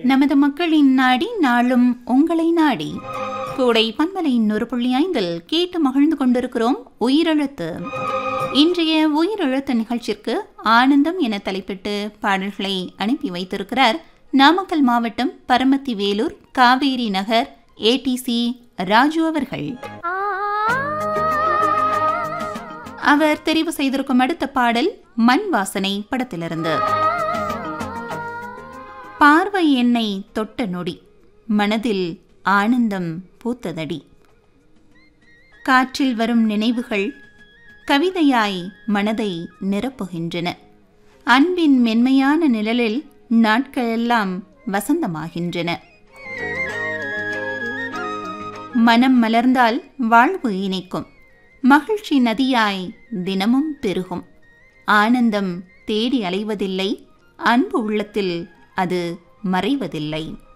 நமது மக்களின் நாடி நாளும் உங்களை நாடி கூடை பன்மலையின் ஒரு புள்ளி ஐந்தில் கேட்டு மகிழ்ந்து கொண்டிருக்கிறோம் உயிரெழுத்து இன்றைய உயிரெழுத்து நிகழ்ச்சிற்கு ஆனந்தம் என தலைப்பிட்டு பாடல்களை அனுப்பி வைத்திருக்கிறார் நாமக்கல் மாவட்டம் பரமத்தி வேலூர் காவேரி நகர் ஏடிசி ராஜு அவர்கள் அவர் தெரிவு செய்திருக்கும் அடுத்த பாடல் மண் வாசனை படத்திலிருந்து பார்வை என்னை தொட்ட நொடி மனதில் ஆனந்தம் பூத்ததடி காற்றில் வரும் நினைவுகள் கவிதையாய் மனதை நிரப்புகின்றன அன்பின் மென்மையான நிழலில் நாட்களெல்லாம் வசந்தமாகின்றன மனம் மலர்ந்தால் வாழ்வு இணைக்கும் மகிழ்ச்சி நதியாய் தினமும் பெருகும் ஆனந்தம் தேடி அலைவதில்லை அன்பு உள்ளத்தில் அது மறைவதில்லை